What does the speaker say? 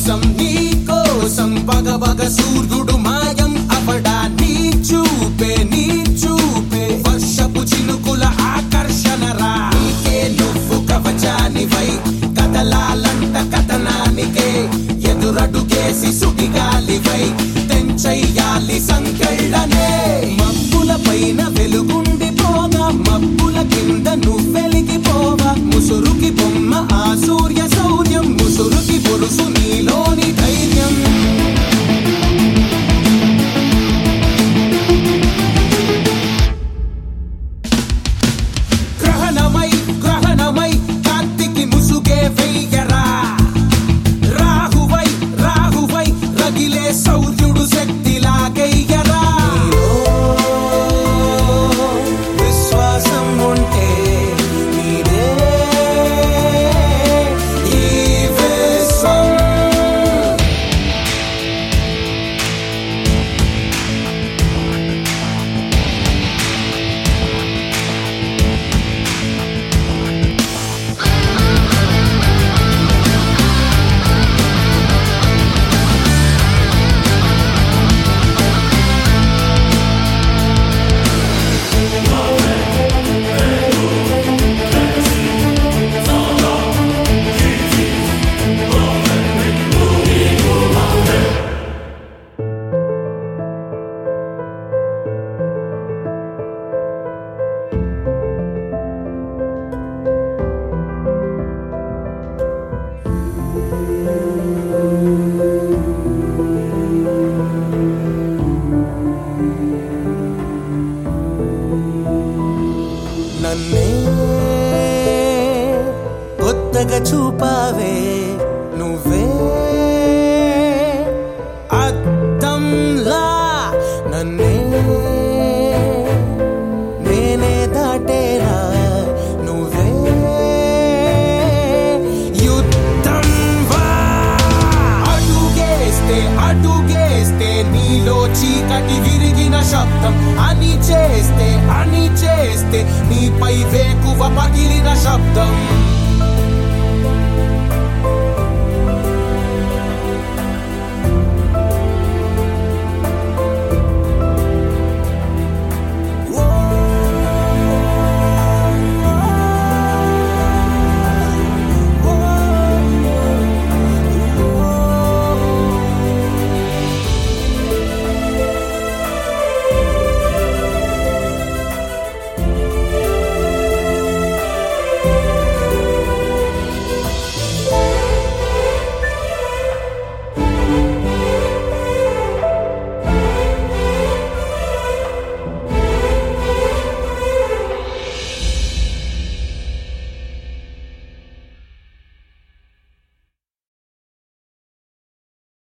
కోసం నీ కోసం పగ పగ సూర్యుడు మాయం అవడా నీ చూపే నీ చూపే వర్షపు చినుకుల ఆకర్షణ రా నీకే నువ్వు కవచానివై కదలాలంట కథనానికే ఎదురడుగేసి సుడిగాలివై తెంచెయ్యాలి సంకెళ్ళనే మబ్బుల పైన వెలుగుండి పోగా మబ్బుల కింద నువ్వెలిగిపోగా ముసురుకి బొమ్మ ఆ సూర్య శౌర్యం ముసురుకి బొరుసు నీలోని ధైర్యం గ్రహణమై గ్రహణమై కార్తికి ముసుగే వెయ్యరా రాహువై రాహువై రగిలే సౌర్యుడు శక్తిలాగయ్యరా విశ్వాసం ఉంటే నీదే ఈ విశ్వం నన్నే కొత్తగా చూపావే నువ్వే అద్దంలా నన్నే నేనే దాటేలా నువ్వే యుద్ధం వా అడుగేస్తే అడుగేస్తే నీలో చీకటి విరిగిన శబ్దం అని చేస్తే అని చేస్తే నీపై వేకువ పగిలిన శబ్దం